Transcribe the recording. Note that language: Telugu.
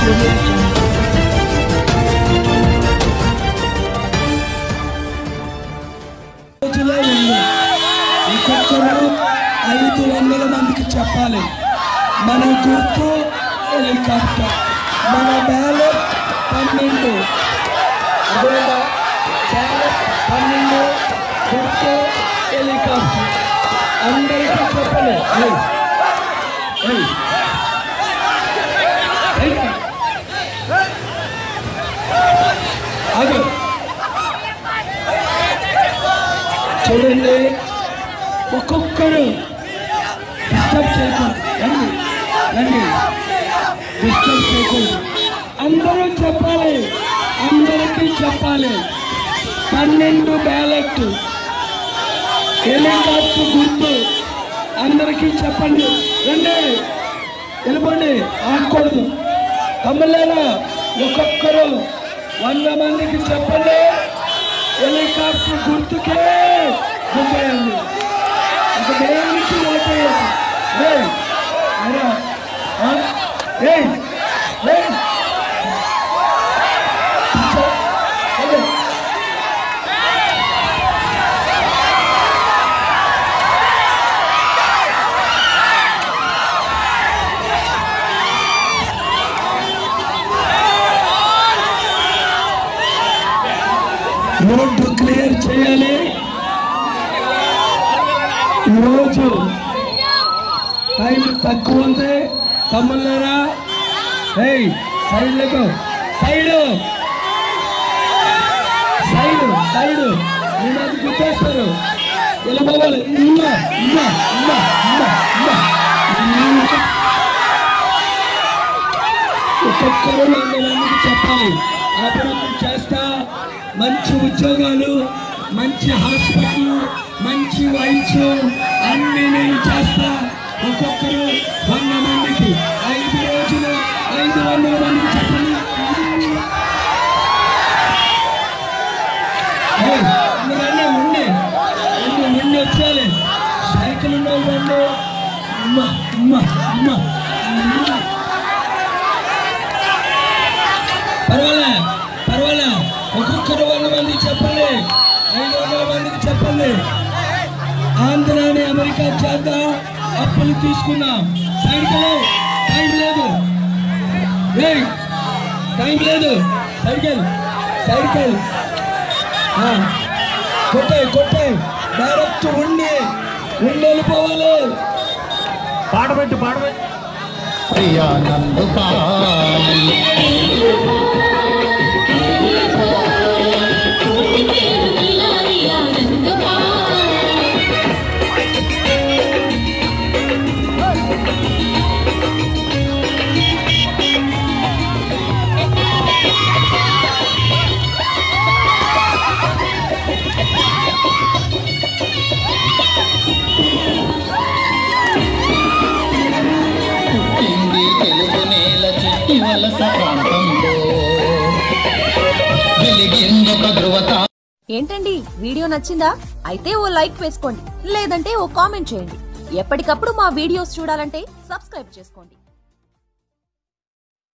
audio jungle. రోజులే ఉంది ఒక్కొక్కరు ఐదు వందల మందికి చెప్పాలి మన గుర్తు హెలికాప్టర్ మన బ్యాలెట్ పన్నెండు అదేనా బ్యాలెట్ పన్నెండు గుర్తు హెలికాప్టర్ అందరికీ చెప్పాలి ఏయ్, ఏయ్. ఏయ్. ఆగు. చూడండి ఒక్కొక్కరు డిస్టర్బ్ చేయకూడదు రండి రండి డిస్టర్బ్ చేయకూడదు అందరూ చెప్పాలి అందరికీ చెప్పాలి పన్నెండు బ్యాలెట్ హెలికాప్టర్ గుర్తు అందరికీ చెప్పండి రండి వెళ్ళిపోండి ఆగకూడదు తమ్ముళ్ళారా ఒక్కొక్కరు వంద మందికి చెప్పండి హెలికాప్టర్ గుర్తుకే గుర్తేయండి ఒక దేనికి ఓటేయదు ఏయ్, అరా, ఆ? ఏయ్, ఏయ్. కూర్చో. ఏయ్. రోడ్డు క్లియర్ చేయాలి ఈరోజు టైం తక్కువ ఉంది తమ్ముళ్ళారా ఏయ్ సైడ్లకు సైడ్ సైడ్ సైడ్ నేను అది గుర్తేస్తారు ఇలా పోవాలి ఇమ్మా ఇమ్మా ఇమ్మా ఇమ్మా ఇమ్మా ఒక్కొక్కరు వంద మందికి చెప్పాలి అభివృద్ధి చేస్తా మంచి ఉద్యోగాలు మంచి హాస్పిటల్ మంచి వైద్య అన్ని నేను చేస్తా ఒక్కొక్కరు వంద మందికి ఐదు రోజులు ఐదు వందల మందికి చెప్పండి ఏయ్, మీరు అన్నీ ఉండి ఉండి ఉండి వచ్చేయాలి సైకిల్ ఉండవు రండి అమ్మ అమ్మ అమ్మ అమ్మ పర్వాలే పర్వాలే ఒక్కొక్కరు వంద మందికి చెప్పండి ఐదు వందల మందికి చెప్పండి ఆంధ్రాని అమెరికా చేత అప్పులు తీసుకున్నాం సైడ్కి టైం లేదు ఏయ్ టైం లేదు సైకిల్ సైకిల్ కొట్టాయి కొట్టాయి డైరెక్ట్ ఉండి ఉండి వెళ్ళిపోవాలి పాట పెట్టు పాట పెట్టు ప్రియానందు కాని పుట్టింది తెలుగు నేల చిట్టి వలస ప్రాంతంలో వెలిగిందొక ధృవత ఏంటండి వీడియో నచ్చిందా అయితే ఓ లైక్ వేసుకోండి లేదంటే ఓ కామెంట్ చేయండి ఎప్పటికప్పుడు మా వీడియోస్ చూడాలంటే సబ్స్క్రైబ్ చేసుకోండి